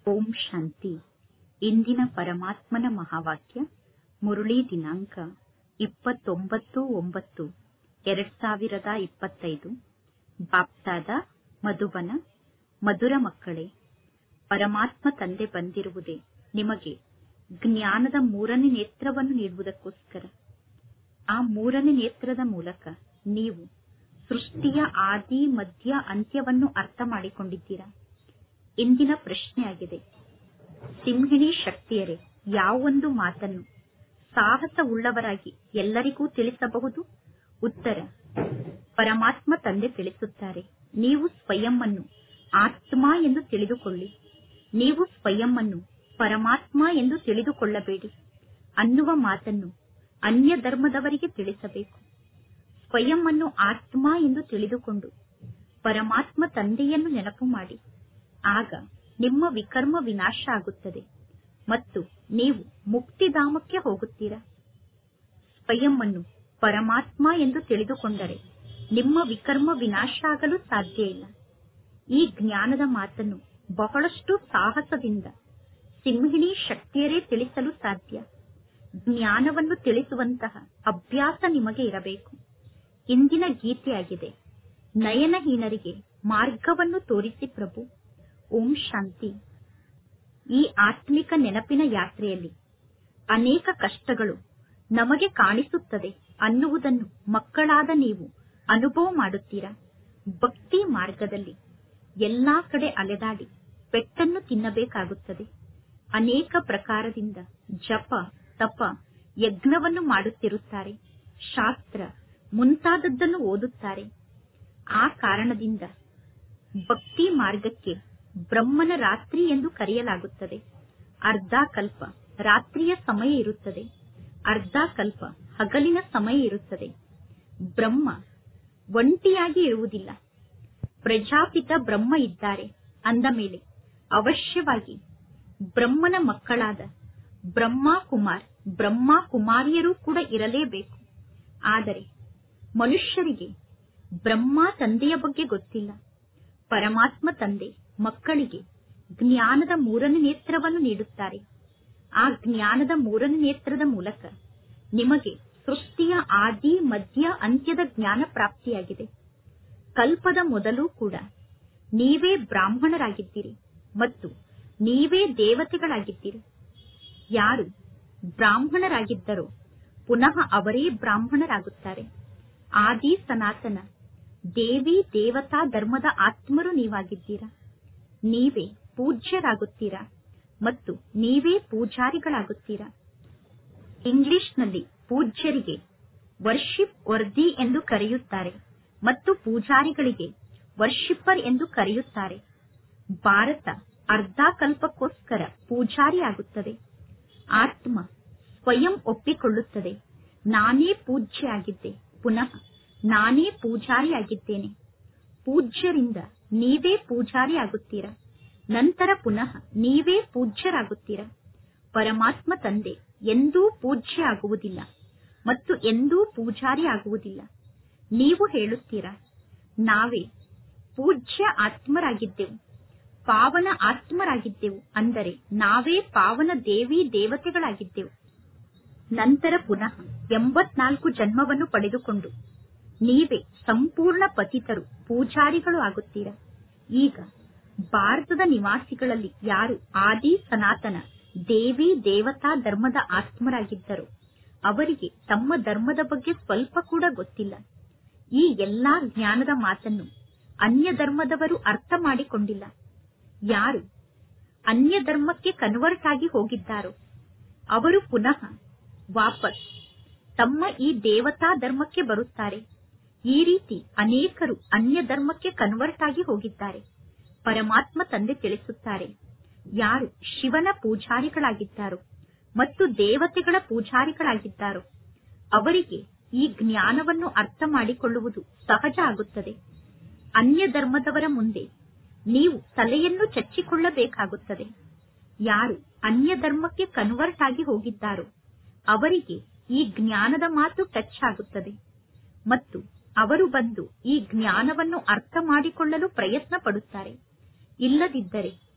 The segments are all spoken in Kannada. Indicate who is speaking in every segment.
Speaker 1: ಓಂ ಶಾಂತಿ ಇಂದಿನ ಪರಮಾತ್ಮನ ಮಹಾವಾಕ್ಯ ಮುರುಳಿ ದಿನಾಂಕ ಇಪ್ಪತ್ತೊಂಬತ್ತು ಒಂಬತ್ತು ಎರಡ್ ಸಾವಿರದ ಇಪ್ಪತ್ತೈದು ಬಾಪ್ತಾದ ಮಧುಬನ ಮಧುರ ಮಕ್ಕಳೇ ಪರಮಾತ್ಮ ತಂದೆ ಬಂದಿರುವುದೇ ನಿಮಗೆ ಜ್ಞಾನದ ಮೂರನೇ ನೇತ್ರವನ್ನು ನೀಡುವುದಕ್ಕೋಸ್ಕರ ಆ ಮೂರನೇ ನೇತ್ರದ ಮೂಲಕ ನೀವು ಸೃಷ್ಟಿಯ ಆದಿ ಮಧ್ಯ ಅಂತ್ಯವನ್ನು ಅರ್ಥ ಮಾಡಿಕೊಂಡಿದ್ದೀರಾ ಇಂದಿನ ಪ್ರಶ್ನೆಯಾಗಿದೆ ಸಿಂಹಿಣಿ ಶಕ್ತಿಯರೇ ಯಾವೊಂದು ಮಾತನ್ನು ಸಾಹಸವುಳ್ಳವರಾಗಿ ಎಲ್ಲರಿಗೂ ತಿಳಿಸಬಹುದು ಉತ್ತರ ಪರಮಾತ್ಮ ತಂದೆ ತಿಳಿಸುತ್ತಾರೆ ನೀವು ಸ್ವಯಂ ಅನ್ನು ಆತ್ಮ ಎಂದು ತಿಳಿದುಕೊಳ್ಳಿ ನೀವು ಸ್ವಯಂ ಅನ್ನು ಪರಮಾತ್ಮ ಎಂದು ತಿಳಿದುಕೊಳ್ಳಬೇಡಿ ಅನ್ನುವ ಮಾತನ್ನು ಅನ್ಯ ಧರ್ಮದವರಿಗೆ ತಿಳಿಸಬೇಕು ಸ್ವಯಂ ಅನ್ನು ಆತ್ಮ ಎಂದು ತಿಳಿದುಕೊಂಡು ಪರಮಾತ್ಮ ತಂದೆಯನ್ನು ನೆನಪು ಮಾಡಿ ಆಗ ನಿಮ್ಮ ವಿಕರ್ಮ ವಿನಾಶ ಆಗುತ್ತದೆ ಮತ್ತು ನೀವು ಮುಕ್ತಿಧಾಮಕ್ಕೆ ಹೋಗುತ್ತೀರಾ ಸ್ವಯಂ ಅನ್ನು ಪರಮಾತ್ಮ ಎಂದು ತಿಳಿದುಕೊಂಡರೆ ನಿಮ್ಮ ವಿಕರ್ಮ ವಿನಾಶ ಆಗಲು ಸಾಧ್ಯ ಇಲ್ಲ ಈ ಜ್ಞಾನದ ಮಾತನ್ನು ಬಹಳಷ್ಟು ಸಾಹಸದಿಂದ ಸಿಂಹಿಣಿ ಶಕ್ತಿಯರೇ ತಿಳಿಸಲು ಸಾಧ್ಯ ಜ್ಞಾನವನ್ನು ತಿಳಿಸುವಂತಹ ಅಭ್ಯಾಸ ನಿಮಗೆ ಇರಬೇಕು ಇಂದಿನ ಗೀತೆಯಾಗಿದೆ ನಯನಹೀನರಿಗೆ ಮಾರ್ಗವನ್ನು ತೋರಿಸಿ ಪ್ರಭು ಓಂ ಶಾಂತಿ ಈ ಆತ್ಮಿಕ ನೆನಪಿನ ಯಾತ್ರೆಯಲ್ಲಿ ಅನೇಕ ಕಷ್ಟಗಳು ನಮಗೆ ಕಾಣಿಸುತ್ತದೆ ಅನ್ನುವುದನ್ನು ಮಕ್ಕಳಾದ ನೀವು ಅನುಭವ ಮಾಡುತ್ತೀರಾ ಭಕ್ತಿ ಮಾರ್ಗದಲ್ಲಿ ಎಲ್ಲಾ ಕಡೆ ಅಲೆದಾಡಿ ಪೆಟ್ಟನ್ನು ತಿನ್ನಬೇಕಾಗುತ್ತದೆ ಅನೇಕ ಪ್ರಕಾರದಿಂದ ಜಪ ತಪ ಯಜ್ಞವನ್ನು ಮಾಡುತ್ತಿರುತ್ತಾರೆ ಶಾಸ್ತ್ರ ಮುಂತಾದದ್ದನ್ನು ಓದುತ್ತಾರೆ ಆ ಕಾರಣದಿಂದ ಭಕ್ತಿ ಮಾರ್ಗಕ್ಕೆ ಬ್ರಹ್ಮನ ರಾತ್ರಿ ಎಂದು ಕರೆಯಲಾಗುತ್ತದೆ ಅರ್ಧ ಕಲ್ಪ ರಾತ್ರಿಯ ಸಮಯ ಇರುತ್ತದೆ ಅರ್ಧ ಕಲ್ಪ ಹಗಲಿನ ಸಮಯ ಇರುತ್ತದೆ ಬ್ರಹ್ಮ ಒಂಟಿಯಾಗಿ ಇರುವುದಿಲ್ಲ ಪ್ರಜಾಪಿತ ಬ್ರಹ್ಮ ಇದ್ದಾರೆ ಅಂದ ಮೇಲೆ ಅವಶ್ಯವಾಗಿ ಬ್ರಹ್ಮನ ಮಕ್ಕಳಾದ ಬ್ರಹ್ಮ ಕುಮಾರ್ ಬ್ರಹ್ಮ ಕುಮಾರಿಯರು ಕೂಡ ಇರಲೇಬೇಕು ಆದರೆ ಮನುಷ್ಯರಿಗೆ ಬ್ರಹ್ಮ ತಂದೆಯ ಬಗ್ಗೆ ಗೊತ್ತಿಲ್ಲ ಪರಮಾತ್ಮ ತಂದೆ ಮಕ್ಕಳಿಗೆ ಜ್ಞಾನದ ಮೂರನೇ ನೇತ್ರವನ್ನು ನೀಡುತ್ತಾರೆ ಆ ಜ್ಞಾನದ ಮೂರನೇ ನೇತ್ರದ ಮೂಲಕ ನಿಮಗೆ ಸೃಷ್ಟಿಯ ಆದಿ ಮಧ್ಯ ಅಂತ್ಯದ ಜ್ಞಾನ ಪ್ರಾಪ್ತಿಯಾಗಿದೆ ಕಲ್ಪದ ಮೊದಲು ಕೂಡ ನೀವೇ ಬ್ರಾಹ್ಮಣರಾಗಿದ್ದೀರಿ ಮತ್ತು ನೀವೇ ದೇವತೆಗಳಾಗಿದ್ದೀರಿ ಯಾರು ಬ್ರಾಹ್ಮಣರಾಗಿದ್ದರೋ ಪುನಃ ಅವರೇ ಬ್ರಾಹ್ಮಣರಾಗುತ್ತಾರೆ ಆದಿ ಸನಾತನ ದೇವಿ ದೇವತಾ ಧರ್ಮದ ಆತ್ಮರು ನೀವಾಗಿದ್ದೀರಾ ನೀವೇ ಪೂಜ್ಯರಾಗುತ್ತೀರಾ ಮತ್ತು ನೀವೇ ಪೂಜಾರಿಗಳಾಗುತ್ತೀರಾ ಇಂಗ್ಲಿಷ್ನಲ್ಲಿ ಪೂಜ್ಯರಿಗೆ ವರ್ಷಿಪ್ ವರ್ದಿ ಎಂದು ಕರೆಯುತ್ತಾರೆ ಮತ್ತು ಪೂಜಾರಿಗಳಿಗೆ ವರ್ಷಿಪ್ಪರ್ ಎಂದು ಕರೆಯುತ್ತಾರೆ ಭಾರತ ಅರ್ಧ ಕಲ್ಪಕ್ಕೋಸ್ಕರ ಪೂಜಾರಿಯಾಗುತ್ತದೆ ಆತ್ಮ ಸ್ವಯಂ ಒಪ್ಪಿಕೊಳ್ಳುತ್ತದೆ ನಾನೇ ಪೂಜ್ಯ ಆಗಿದ್ದೆ ಪುನಃ ನಾನೇ ಪೂಜಾರಿಯಾಗಿದ್ದೇನೆ ಪೂಜ್ಯರಿಂದ ನೀವೇ ಪೂಜಾರಿ ಆಗುತ್ತೀರಾ ನಂತರ ಪುನಃ ನೀವೇ ಪೂಜ್ಯರಾಗುತ್ತೀರಾ ಪರಮಾತ್ಮ ತಂದೆ ಎಂದೂ ಪೂಜ್ಯ ಆಗುವುದಿಲ್ಲ ಮತ್ತು ಎಂದೂ ಪೂಜಾರಿ ಆಗುವುದಿಲ್ಲ ನೀವು ಹೇಳುತ್ತೀರಾ ನಾವೇ ಪೂಜ್ಯ ಆತ್ಮರಾಗಿದ್ದೆವು ಪಾವನ ಆತ್ಮರಾಗಿದ್ದೆವು ಅಂದರೆ ನಾವೇ ಪಾವನ ದೇವಿ ದೇವತೆಗಳಾಗಿದ್ದೆವು ನಂತರ ಪುನಃ ಎಂಬತ್ನಾಲ್ಕು ಜನ್ಮವನ್ನು ಪಡೆದುಕೊಂಡು ನೀವೇ ಸಂಪೂರ್ಣ ಪತಿತರು ಪೂಜಾರಿಗಳು ಆಗುತ್ತೀರಾ ಈಗ ಭಾರತದ ನಿವಾಸಿಗಳಲ್ಲಿ ಯಾರು ಆದಿ ಸನಾತನ ದೇವಿ ದೇವತಾ ಧರ್ಮದ ಆತ್ಮರಾಗಿದ್ದರೋ ಅವರಿಗೆ ತಮ್ಮ ಧರ್ಮದ ಬಗ್ಗೆ ಸ್ವಲ್ಪ ಕೂಡ ಗೊತ್ತಿಲ್ಲ ಈ ಎಲ್ಲಾ ಜ್ಞಾನದ ಮಾತನ್ನು ಅನ್ಯ ಧರ್ಮದವರು ಅರ್ಥ ಮಾಡಿಕೊಂಡಿಲ್ಲ ಯಾರು ಅನ್ಯ ಧರ್ಮಕ್ಕೆ ಕನ್ವರ್ಟ್ ಆಗಿ ಹೋಗಿದ್ದಾರೋ ಅವರು ಪುನಃ ವಾಪಸ್ ತಮ್ಮ ಈ ದೇವತಾ ಧರ್ಮಕ್ಕೆ ಬರುತ್ತಾರೆ ಈ ರೀತಿ ಅನೇಕರು ಅನ್ಯ ಧರ್ಮಕ್ಕೆ ಕನ್ವರ್ಟ್ ಆಗಿ ಹೋಗಿದ್ದಾರೆ ಪರಮಾತ್ಮ ತಂದೆ ತಿಳಿಸುತ್ತಾರೆ ಯಾರು ಶಿವನ ಪೂಜಾರಿಗಳಾಗಿದ್ದಾರೋ ಮತ್ತು ದೇವತೆಗಳ ಪೂಜಾರಿಗಳಾಗಿದ್ದಾರೋ ಅವರಿಗೆ ಈ ಜ್ಞಾನವನ್ನು ಅರ್ಥ ಮಾಡಿಕೊಳ್ಳುವುದು ಸಹಜ ಆಗುತ್ತದೆ ಅನ್ಯ ಧರ್ಮದವರ ಮುಂದೆ ನೀವು ತಲೆಯನ್ನು ಚಚ್ಚಿಕೊಳ್ಳಬೇಕಾಗುತ್ತದೆ ಯಾರು ಅನ್ಯ ಧರ್ಮಕ್ಕೆ ಕನ್ವರ್ಟ್ ಆಗಿ ಹೋಗಿದ್ದಾರೋ ಅವರಿಗೆ ಈ ಜ್ಞಾನದ ಮಾತು ಟಚ್ ಆಗುತ್ತದೆ ಮತ್ತು ಅವರು ಬಂದು ಈ ಜ್ಞಾನವನ್ನು ಅರ್ಥ ಮಾಡಿಕೊಳ್ಳಲು ಪ್ರಯತ್ನ ಪಡುತ್ತಾರೆ ಇಲ್ಲದಿದ್ದರೆ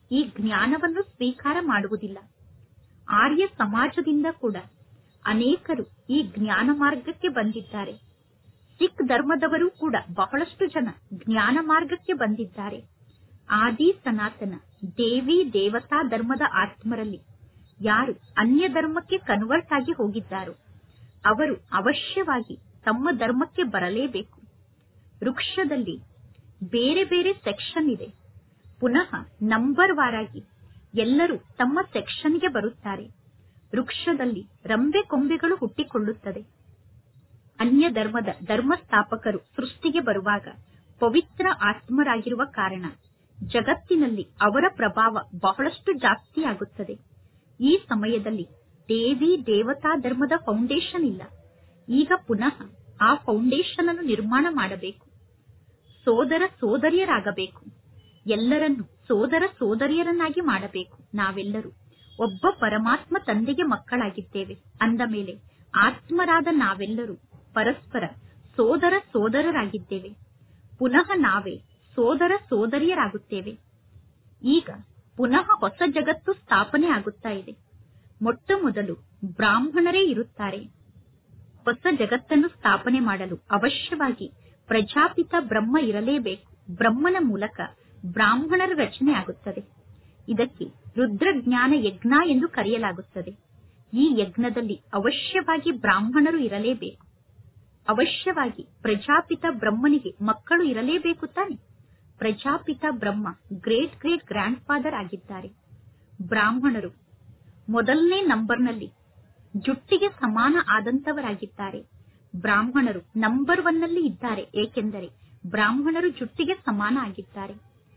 Speaker 1: ಈ ಜ್ಞಾನವನ್ನು ಸ್ವೀಕಾರ ಮಾಡುವುದಿಲ್ಲ ಆರ್ಯ ಸಮಾಜದಿಂದ ಕೂಡ ಅನೇಕರು ಈ ಜ್ಞಾನ ಮಾರ್ಗಕ್ಕೆ ಬಂದಿದ್ದಾರೆ ಸಿಖ್ ಧರ್ಮದವರು ಕೂಡ ಬಹಳಷ್ಟು ಜನ ಜ್ಞಾನ ಮಾರ್ಗಕ್ಕೆ ಬಂದಿದ್ದಾರೆ ಆದಿ ಸನಾತನ ದೇವಿ ದೇವತಾ ಧರ್ಮದ ಆತ್ಮರಲ್ಲಿ ಯಾರು ಅನ್ಯ ಧರ್ಮಕ್ಕೆ ಕನ್ವರ್ಟ್ ಆಗಿ ಹೋಗಿದ್ದಾರೋ ಅವರು ಅವಶ್ಯವಾಗಿ ತಮ್ಮ ಧರ್ಮಕ್ಕೆ ಬರಲೇಬೇಕು ವೃಕ್ಷದಲ್ಲಿ ಬೇರೆ ಬೇರೆ ಸೆಕ್ಷನ್ ಇದೆ ಪುನಃ ನಂಬರ್ ವಾರಾಗಿ ಎಲ್ಲರೂ ತಮ್ಮ ಸೆಕ್ಷನ್ಗೆ ಬರುತ್ತಾರೆ ವೃಕ್ಷದಲ್ಲಿ ರಂಬೆ ಕೊಂಬೆಗಳು ಹುಟ್ಟಿಕೊಳ್ಳುತ್ತದೆ ಅನ್ಯ ಧರ್ಮದ ಧರ್ಮಸ್ಥಾಪಕರು ಸೃಷ್ಟಿಗೆ ಬರುವಾಗ ಪವಿತ್ರ ಆತ್ಮರಾಗಿರುವ ಕಾರಣ ಜಗತ್ತಿನಲ್ಲಿ ಅವರ ಪ್ರಭಾವ ಬಹಳಷ್ಟು ಜಾಸ್ತಿಯಾಗುತ್ತದೆ ಈ ಸಮಯದಲ್ಲಿ ದೇವಿ ದೇವತಾ ಧರ್ಮದ ಫೌಂಡೇಶನ್ ಇಲ್ಲ ಈಗ ಪುನಃ ಆ ಫೌಂಡೇಶನ್ ಅನ್ನು ನಿರ್ಮಾಣ ಮಾಡಬೇಕು ಸೋದರ ಸೋದರಿಯರಾಗಬೇಕು ಎಲ್ಲರನ್ನು ಸೋದರ ಸೋದರಿಯರನ್ನಾಗಿ ಮಾಡಬೇಕು ನಾವೆಲ್ಲರೂ ಒಬ್ಬ ಪರಮಾತ್ಮ ತಂದೆಗೆ ಮಕ್ಕಳಾಗಿದ್ದೇವೆ ಅಂದ ಮೇಲೆ ಆತ್ಮರಾದ ನಾವೆಲ್ಲರೂ ಪರಸ್ಪರ ಸೋದರ ಸೋದರರಾಗಿದ್ದೇವೆ ಪುನಃ ನಾವೇ ಸೋದರ ಸೋದರಿಯರಾಗುತ್ತೇವೆ ಈಗ ಪುನಃ ಹೊಸ ಜಗತ್ತು ಸ್ಥಾಪನೆ ಆಗುತ್ತಾ ಇದೆ ಮೊಟ್ಟ ಮೊದಲು ಬ್ರಾಹ್ಮಣರೇ ಇರುತ್ತಾರೆ ಹೊಸ ಜಗತ್ತನ್ನು ಸ್ಥಾಪನೆ ಮಾಡಲು ಅವಶ್ಯವಾಗಿ ಪ್ರಜಾಪಿತ ಬ್ರಹ್ಮ ಇರಲೇಬೇಕು ಬ್ರಹ್ಮನ ಮೂಲಕ ಬ್ರಾಹ್ಮಣರ ರಚನೆ ಆಗುತ್ತದೆ ಇದಕ್ಕೆ ರುದ್ರಜ್ಞಾನ ಯಜ್ಞ ಎಂದು ಕರೆಯಲಾಗುತ್ತದೆ ಈ ಯಜ್ಞದಲ್ಲಿ ಅವಶ್ಯವಾಗಿ ಬ್ರಾಹ್ಮಣರು ಇರಲೇಬೇಕು ಅವಶ್ಯವಾಗಿ ಪ್ರಜಾಪಿತ ಬ್ರಹ್ಮನಿಗೆ ಮಕ್ಕಳು ಇರಲೇಬೇಕು ತಾನೆ Prajapita Brahma great great grandfather ಆಗಿದ್ದಾರೆ ಬ್ರಾಹ್ಮಣರು ಮೊದಲನೇ ನಂಬರ್ನಲ್ಲಿ ಜುಟ್ಟಿಗೆ ಸಮಾನ ಆದಂತವರಾಗಿದ್ದಾರೆ ಬ್ರಾಹ್ಮಣರು ನಂಬರ್ ಒನ್ ನಲ್ಲಿ ಇದ್ದಾರೆ ಏಕೆಂದರೆ ಬ್ರಾಹ್ಮಣರು ಜುಟ್ಟಿಗೆ ಸಮಾನ ಆಗಿದ್ದಾರೆ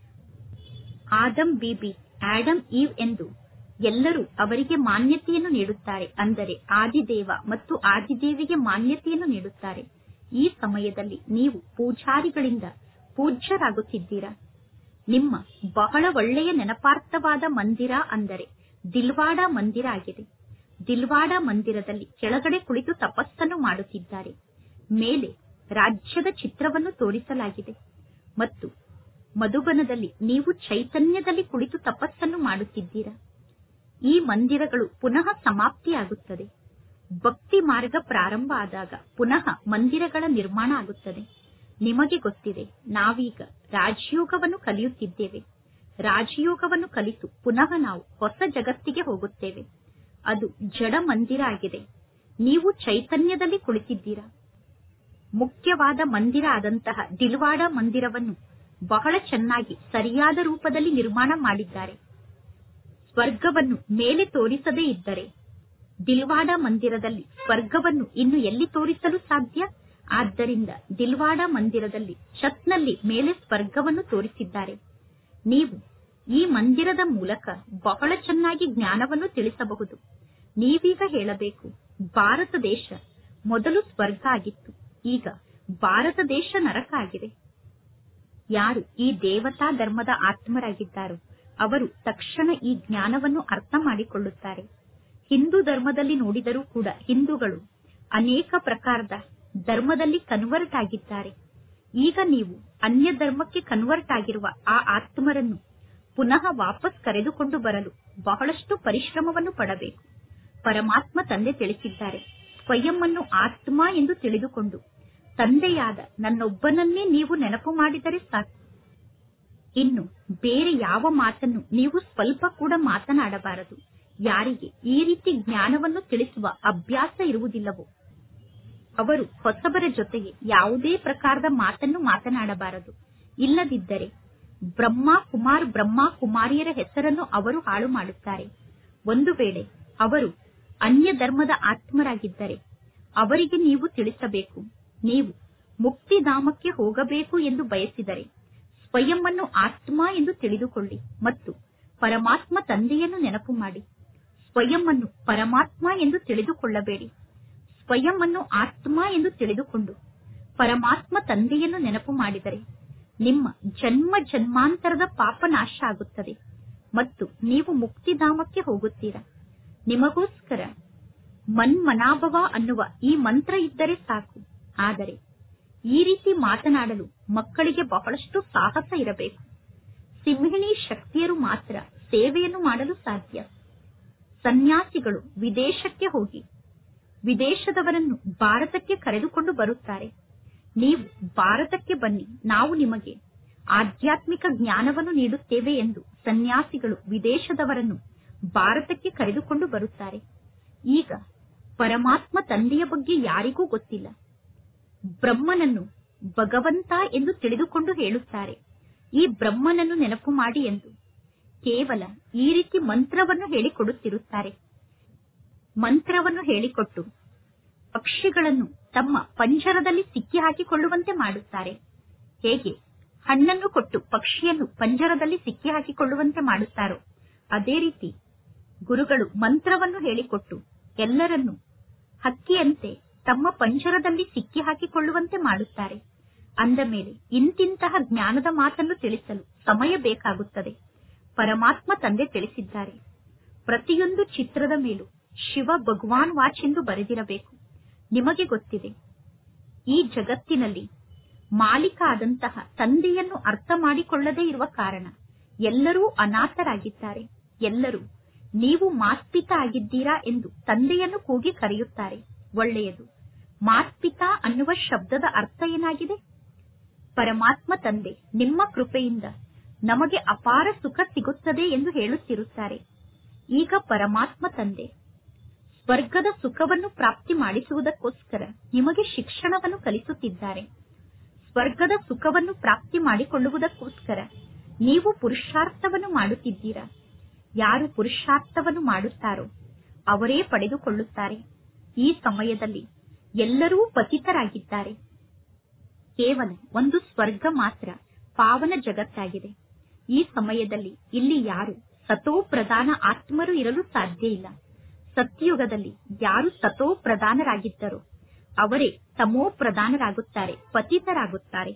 Speaker 1: ಆದಮ್ ಬಿಬಿ ಆಡಮ್ ಈವ್ ಎಂದು ಎಲ್ಲರೂ ಅವರಿಗೆ ಮಾನ್ಯತೆಯನ್ನು ನೀಡುತ್ತಾರೆ ಅಂದರೆ ಆದಿದೇವ ಮತ್ತು ಆದಿದೇವಿಗೆ ಮಾನ್ಯತೆಯನ್ನು ನೀಡುತ್ತಾರೆ ಈ ಸಮಯದಲ್ಲಿ ನೀವು ಪೂಜಾರಿಗಳಿಂದ ಪೂಜ್ಯರಾಗುತ್ತಿದ್ದೀರಾ ನಿಮ್ಮ ಬಹಳ ಒಳ್ಳೆಯ ನೆನಪಾರ್ಥವಾದ ಮಂದಿರ ಅಂದರೆ ದಿಲ್ವಾಡ ಮಂದಿರ ಆಗಿದೆ ದಿಲ್ವಾಡ ಮಂದಿರದಲ್ಲಿ ಕೆಳಗಡೆ ಕುಳಿತು ತಪಸ್ಸನ್ನು ಮಾಡುತ್ತಿದ್ದಾರೆ ಮೇಲೆ ರಾಜ್ಯದ ಚಿತ್ರವನ್ನು ತೋರಿಸಲಾಗಿದೆ ಮತ್ತು ಮಧುಬನದಲ್ಲಿ ನೀವು ಚೈತನ್ಯದಲ್ಲಿ ಕುಳಿತು ತಪಸ್ಸನ್ನು ಮಾಡುತ್ತಿದ್ದೀರಾ ಈ ಮಂದಿರಗಳು ಪುನಃ ಸಮಾಪ್ತಿಯಾಗುತ್ತದೆ ಭಕ್ತಿ ಮಾರ್ಗ ಪ್ರಾರಂಭ ಆದಾಗ ಪುನಃ ಮಂದಿರಗಳ ನಿರ್ಮಾಣ ಆಗುತ್ತದೆ ನಿಮಗೆ ಗೊತ್ತಿದೆ ನಾವೀಗ ರಾಜಯೋಗವನ್ನು ಕಲಿಯುತ್ತಿದ್ದೇವೆ ರಾಜಯೋಗವನ್ನು ಕಲಿತು ಪುನಃ ನಾವು ಹೊಸ ಜಗತ್ತಿಗೆ ಹೋಗುತ್ತೇವೆ ಅದು ಜಡ ಮಂದಿರ ಆಗಿದೆ ನೀವು ಚೈತನ್ಯದಲ್ಲಿ ಕುಳಿತಿದ್ದೀರಾ ಮುಖ್ಯವಾದ ಮಂದಿರ ಆದಂತಹ ದಿಲ್ವಾಡ ಮಂದಿರವನ್ನು ಬಹಳ ಚೆನ್ನಾಗಿ ಸರಿಯಾದ ರೂಪದಲ್ಲಿ ನಿರ್ಮಾಣ ಮಾಡಿದ್ದಾರೆ ಸ್ವರ್ಗವನ್ನು ಮೇಲೆ ತೋರಿಸದೇ ಇದ್ದರೆ ದಿಲ್ವಾಡ ಮಂದಿರದಲ್ಲಿ ಸ್ವರ್ಗವನ್ನು ಇನ್ನು ಎಲ್ಲಿ ತೋರಿಸಲು ಸಾಧ್ಯ ಆದ್ದರಿಂದ ದಿಲ್ವಾಡ ಮಂದಿರದಲ್ಲಿ ಛತ್ನಲ್ಲಿ ಮೇಲೆ ಸ್ವರ್ಗವನ್ನು ತೋರಿಸಿದ್ದಾರೆ ನೀವು ಈ ಮಂದಿರದ ಮೂಲಕ ಬಹಳ ಚೆನ್ನಾಗಿ ಜ್ಞಾನವನ್ನು ತಿಳಿಸಬಹುದು ನೀವೀಗ ಹೇಳಬೇಕು ಭಾರತ ದೇಶ ಮೊದಲು ಸ್ವರ್ಗ ಆಗಿತ್ತು ಈಗ ಭಾರತ ದೇಶ ನರಕ ಆಗಿದೆ ಯಾರು ಈ ದೇವತಾ ಧರ್ಮದ ಆತ್ಮರಾಗಿದ್ದಾರೋ ಅವರು ತಕ್ಷಣ ಈ ಜ್ಞಾನವನ್ನು ಅರ್ಥ ಮಾಡಿಕೊಳ್ಳುತ್ತಾರೆ ಹಿಂದೂ ಧರ್ಮದಲ್ಲಿ ನೋಡಿದರೂ ಕೂಡ ಹಿಂದೂಗಳು ಅನೇಕ ಪ್ರಕಾರದ ಧರ್ಮದಲ್ಲಿ ಕನ್ವರ್ಟ್ ಆಗಿದ್ದಾರೆ ಈಗ ನೀವು ಅನ್ಯ ಧರ್ಮಕ್ಕೆ ಕನ್ವರ್ಟ್ ಆಗಿರುವ ಆ ಆತ್ಮರನ್ನು ಪುನಃ ವಾಪಸ್ ಕರೆದುಕೊಂಡು ಬರಲು ಬಹಳಷ್ಟು ಪರಿಶ್ರಮವನ್ನು ಪಡಬೇಕು ಪರಮಾತ್ಮ ತಂದೆ ತಿಳಿಸಿದ್ದಾರೆ ಸ್ವಯಂ ಅನ್ನು ಆತ್ಮ ಎಂದು ತಿಳಿದುಕೊಂಡು ತಂದೆಯಾದ ನನ್ನೊಬ್ಬನನ್ನೇ ನೀವು ನೆನಪು ಮಾಡಿದರೆ ಸಾಕು ಇನ್ನು ಬೇರೆ ಯಾವ ಮಾತನ್ನು ನೀವು ಸ್ವಲ್ಪ ಕೂಡ ಮಾತನಾಡಬಾರದು ಯಾರಿಗೆ ಈ ರೀತಿ ಜ್ಞಾನವನ್ನು ತಿಳಿಸುವ ಅಭ್ಯಾಸ ಇರುವುದಿಲ್ಲವೋ ಅವರು ಹೊಸಬರ ಜೊತೆಗೆ ಯಾವುದೇ ಪ್ರಕಾರದ ಮಾತನ್ನು ಮಾತನಾಡಬಾರದು ಇಲ್ಲದಿದ್ದರೆ ಬ್ರಹ್ಮ ಕುಮಾರ್ ಬ್ರಹ್ಮ ಕುಮಾರಿಯರ ಹೆಸರನ್ನು ಅವರು ಹಾಳು ಮಾಡುತ್ತಾರೆ ಒಂದು ವೇಳೆ ಅವರು ಅನ್ಯ ಧರ್ಮದ ಆತ್ಮರಾಗಿದ್ದರೆ ಅವರಿಗೆ ನೀವು ತಿಳಿಸಬೇಕು ನೀವು ಮುಕ್ತಿಧಾಮಕ್ಕೆ ಹೋಗಬೇಕು ಎಂದು ಬಯಸಿದರೆ ಸ್ವಯಂ ಅನ್ನು ಆತ್ಮ ಎಂದು ತಿಳಿದುಕೊಳ್ಳಿ ಮತ್ತು ಪರಮಾತ್ಮ ತಂದೆಯನ್ನು ನೆನಪು ಮಾಡಿ ಸ್ವಯಂ ಅನ್ನು ಪರಮಾತ್ಮ ಎಂದು ತಿಳಿದುಕೊಳ್ಳಬೇಡಿ ಸ್ವಯಂ ಅನ್ನು ಆತ್ಮ ಎಂದು ತಿಳಿದುಕೊಂಡು ಪರಮಾತ್ಮ ತಂದೆಯನ್ನು ನೆನಪು ಮಾಡಿದರೆ ನಿಮ್ಮ ಜನ್ಮ ಜನ್ಮಾಂತರದ ಪಾಪ ನಾಶ ಆಗುತ್ತದೆ ಮತ್ತು ನೀವು ಮುಕ್ತಿಧಾಮಕ್ಕೆ ಹೋಗುತ್ತೀರಾ ನಿಮಗೋಸ್ಕರ ಮನ್ಮನಾಭವ ಅನ್ನುವ ಈ ಮಂತ್ರ ಇದ್ದರೆ ಸಾಕು ಆದರೆ ಈ ರೀತಿ ಮಾತನಾಡಲು ಮಕ್ಕಳಿಗೆ ಬಹಳಷ್ಟು ಸಾಹಸ ಇರಬೇಕು ಸಿಂಹಿಣಿ ಶಕ್ತಿಯರು ಮಾತ್ರ ಸೇವೆಯನ್ನು ಮಾಡಲು ಸಾಧ್ಯ ಸನ್ಯಾಸಿಗಳು ವಿದೇಶಕ್ಕೆ ಹೋಗಿ ವಿದೇಶದವರನ್ನು ಭಾರತಕ್ಕೆ ಕರೆದುಕೊಂಡು ಬರುತ್ತಾರೆ ನೀವು ಭಾರತಕ್ಕೆ ಬನ್ನಿ ನಾವು ನಿಮಗೆ ಆಧ್ಯಾತ್ಮಿಕ ಜ್ಞಾನವನ್ನು ನೀಡುತ್ತೇವೆ ಎಂದು ಸನ್ಯಾಸಿಗಳು ವಿದೇಶದವರನ್ನು ಭಾರತಕ್ಕೆ ಕರೆದುಕೊಂಡು ಬರುತ್ತಾರೆ ಈಗ ಪರಮಾತ್ಮ ತಂದೆಯ ಬಗ್ಗೆ ಯಾರಿಗೂ ಗೊತ್ತಿಲ್ಲ ಬ್ರಹ್ಮನನ್ನು ಭಗವಂತ ಎಂದು ತಿಳಿದುಕೊಂಡು ಹೇಳುತ್ತಾರೆ ಈ ಬ್ರಹ್ಮನನ್ನು ನೆನಪು ಮಾಡಿ ಎಂದು ಕೇವಲ ಈ ರೀತಿ ಮಂತ್ರವನ್ನು ಹೇಳಿಕೊಡುತ್ತಿರುತ್ತಾರೆ ಮಂತ್ರವನ್ನು ಹೇಳಿಕೊಟ್ಟು ಪಕ್ಷಿಗಳನ್ನು ತಮ್ಮ ಪಂಜರದಲ್ಲಿ ಸಿಕ್ಕಿ ಹಾಕಿಕೊಳ್ಳುವಂತೆ ಮಾಡುತ್ತಾರೆ ಹೇಗೆ ಹಣ್ಣನ್ನು ಕೊಟ್ಟು ಪಕ್ಷಿಯನ್ನು ಪಂಜರದಲ್ಲಿ ಸಿಕ್ಕಿ ಹಾಕಿಕೊಳ್ಳುವಂತೆ ಮಾಡುತ್ತಾರೋ ಅದೇ ರೀತಿ ಗುರುಗಳು ಮಂತ್ರವನ್ನು ಹೇಳಿಕೊಟ್ಟು ಎಲ್ಲರನ್ನು ಹಕ್ಕಿಯಂತೆ ತಮ್ಮ ಪಂಜರದಲ್ಲಿ ಸಿಕ್ಕಿ ಹಾಕಿಕೊಳ್ಳುವಂತೆ ಮಾಡುತ್ತಾರೆ ಅಂದ ಮೇಲೆ ಇಂತಿಂತಹ ಜ್ಞಾನದ ಮಾತನ್ನು ತಿಳಿಸಲು ಸಮಯ ಬೇಕಾಗುತ್ತದೆ ಪರಮಾತ್ಮ ತಂದೆ ತಿಳಿಸಿದ್ದಾರೆ ಪ್ರತಿಯೊಂದು ಚಿತ್ರದ ಮೇಲೂ ಶಿವ ಭಗವಾನ್ ವಾಚ್ ಎಂದು ಬರೆದಿರಬೇಕು ನಿಮಗೆ ಗೊತ್ತಿದೆ ಈ ಜಗತ್ತಿನಲ್ಲಿ ಮಾಲೀಕ ಆದಂತಹ ತಂದೆಯನ್ನು ಅರ್ಥ ಮಾಡಿಕೊಳ್ಳದೇ ಇರುವ ಕಾರಣ ಎಲ್ಲರೂ ಅನಾಥರಾಗಿದ್ದಾರೆ ಎಲ್ಲರೂ ನೀವು ಮಾಸ್ಪಿತ ಆಗಿದ್ದೀರಾ ಎಂದು ತಂದೆಯನ್ನು ಕೂಗಿ ಕರೆಯುತ್ತಾರೆ ಒಳ್ಳೆಯದು ಮಾಸ್ಪಿತ ಅನ್ನುವ ಶಬ್ದದ ಅರ್ಥ ಏನಾಗಿದೆ ಪರಮಾತ್ಮ ತಂದೆ ನಿಮ್ಮ ಕೃಪೆಯಿಂದ ನಮಗೆ ಅಪಾರ ಸುಖ ಸಿಗುತ್ತದೆ ಎಂದು ಹೇಳುತ್ತಿರುತ್ತಾರೆ ಈಗ ಪರಮಾತ್ಮ ತಂದೆ ಸ್ವರ್ಗದ ಸುಖವನ್ನು ಪ್ರಾಪ್ತಿ ಮಾಡಿಸುವುದಕ್ಕೋಸ್ಕರ ನಿಮಗೆ ಶಿಕ್ಷಣವನ್ನು ಕಲಿಸುತ್ತಿದ್ದಾರೆ ಸ್ವರ್ಗದ ಸುಖವನ್ನು ಪ್ರಾಪ್ತಿ ಮಾಡಿಕೊಳ್ಳುವುದಕ್ಕೋಸ್ಕರ ನೀವು ಪುರುಷಾರ್ಥವನ್ನು ಮಾಡುತ್ತಿದ್ದೀರಾ ಯಾರು ಪುರುಷಾರ್ಥವನ್ನು ಮಾಡುತ್ತಾರೋ ಅವರೇ ಪಡೆದುಕೊಳ್ಳುತ್ತಾರೆ ಈ ಸಮಯದಲ್ಲಿ ಎಲ್ಲರೂ ಪತಿತರಾಗಿದ್ದಾರೆ ಕೇವಲ ಒಂದು ಸ್ವರ್ಗ ಮಾತ್ರ ಪಾವನ ಜಗತ್ತಾಗಿದೆ ಈ ಸಮಯದಲ್ಲಿ ಇಲ್ಲಿ ಯಾರು ಸತೋ ಪ್ರಧಾನ ಆತ್ಮರು ಇರಲು ಸಾಧ್ಯ ಇಲ್ಲ ಸತ್ಯಯುಗದಲ್ಲಿ ಯಾರು ಸತೋ ಪ್ರಧಾನರಾಗಿದ್ದರೋ ಅವರೇ ತಮೋ ಪ್ರಧಾನರಾಗುತ್ತಾರೆ ಪತಿತರಾಗುತ್ತಾರೆ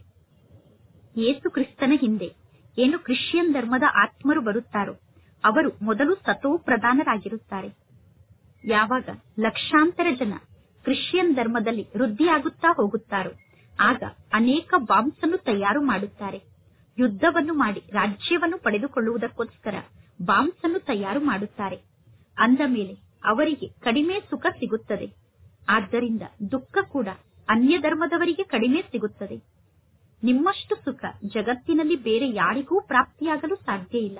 Speaker 1: ಯೇಸು ಕ್ರಿಸ್ತನ ಹಿಂದೆ ಏನು ಕ್ರಿಶ್ಚಿಯನ್ ಧರ್ಮದ ಆತ್ಮರು ಬರುತ್ತಾರೋ ಅವರು ಮೊದಲು ಸತೋ ಪ್ರಧಾನರಾಗಿರುತ್ತಾರೆ ಯಾವಾಗ ಲಕ್ಷಾಂತರ ಜನ ಕ್ರಿಶ್ಚಿಯನ್ ಧರ್ಮದಲ್ಲಿ ವೃದ್ಧಿಯಾಗುತ್ತಾ ಹೋಗುತ್ತಾರೋ ಆಗ ಅನೇಕ ಬಾಂಬ್ಸ್ ಅನ್ನು ತಯಾರು ಮಾಡುತ್ತಾರೆ ಯುದ್ಧವನ್ನು ಮಾಡಿ ರಾಜ್ಯವನ್ನು ಪಡೆದುಕೊಳ್ಳುವುದಕ್ಕೋಸ್ಕರ ಬಾಂಬ್ಸ್ ಅನ್ನು ತಯಾರು ಮಾಡುತ್ತಾರೆ ಅಂದ ಮೇಲೆ ಅವರಿಗೆ ಕಡಿಮೆ ಸುಖ ಸಿಗುತ್ತದೆ ಆದ್ದರಿಂದ ದುಃಖ ಕೂಡ ಅನ್ಯ ಧರ್ಮದವರಿಗೆ ಕಡಿಮೆ ಸಿಗುತ್ತದೆ ನಿಮ್ಮಷ್ಟು ಸುಖ ಜಗತ್ತಿನಲ್ಲಿ ಬೇರೆ ಯಾರಿಗೂ ಪ್ರಾಪ್ತಿಯಾಗಲು ಸಾಧ್ಯ ಇಲ್ಲ